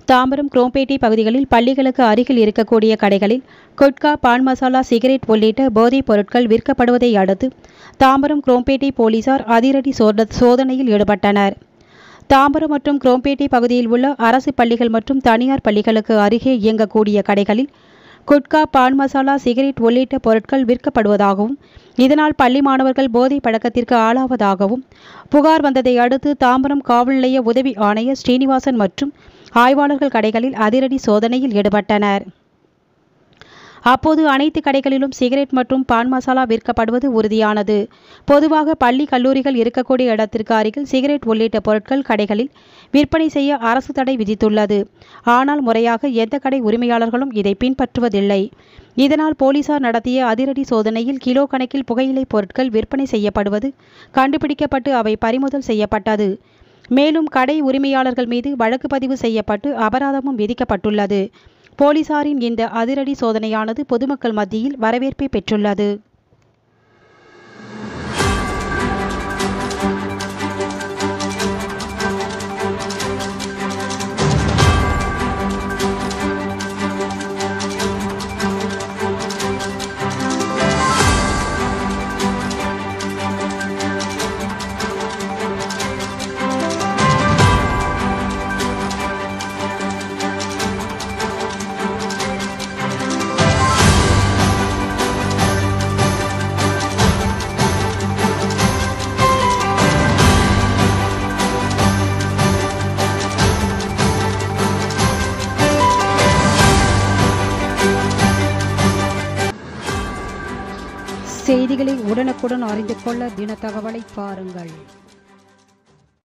தாம்பரம் குரோம்பேட்டை பகுதிகளில் பள்ளிகளுக்கு அருகில் இருக்கக்கூடிய கடைகளில் குட்கா பான் மசாலா சிகரெட் உள்ளிட்ட போதைப் பொருட்கள் விற்கப்படுவதை அடுத்து தாம்பரம் குரோம்பேட்டை போலீசார் அதிரடி சோத- சோதனையில் ஈடுபட்டனர் தாம்பரம் மற்றும் குரோம்பேட்டை பகுதியில் உள்ள அரசு பள்ளிகள் மற்றும் தனியார் பள்ளிகளுக்கு அருகே இயங்கக்கூடிய கடைகளில் குட்கா பான் மசாலா சிகரெட் உள்ளிட்ட பொருட்கள் விற்கப்படுவதாகவும் இதனால் பள்ளி மாணவர்கள் போதை பழக்கத்திற்கு ஆளாவதாகவும் புகார் வந்ததை அடுத்து தாம்பரம் காவல் நிலைய உதவி ஆணையர் ஸ்ரீனிவாசன் மற்றும் ஆய்வாளர்கள் கடைகளில் அதிரடி சோதனையில் ஈடுபட்டனர் அப்போது அனைத்து கடைகளிலும் சிகரெட் மற்றும் பான் மசாலா விற்கப்படுவது உறுதியானது பொதுவாக பள்ளி கல்லூரிகள் இருக்கக்கூடிய இடத்திற்கு அருகில் சிகரெட் உள்ளிட்ட பொருட்கள் கடைகளில் விற்பனை செய்ய அரசு தடை விதித்துள்ளது ஆனால் முறையாக எந்த கடை உரிமையாளர்களும் இதை பின்பற்றுவதில்லை இதனால் போலீசார் நடத்திய அதிரடி சோதனையில் கிலோ கணக்கில் புகையிலை பொருட்கள் விற்பனை செய்யப்படுவது கண்டுபிடிக்கப்பட்டு அவை பறிமுதல் செய்யப்பட்டது மேலும் கடை உரிமையாளர்கள் மீது வழக்கு பதிவு செய்யப்பட்டு அபராதமும் விதிக்கப்பட்டுள்ளது போலீசாரின் இந்த அதிரடி சோதனையானது பொதுமக்கள் மத்தியில் வரவேற்பை பெற்றுள்ளது செய்திகளை உடனுக்குடன் அறிந்து கொள்ள தின தகவலை பாருங்கள்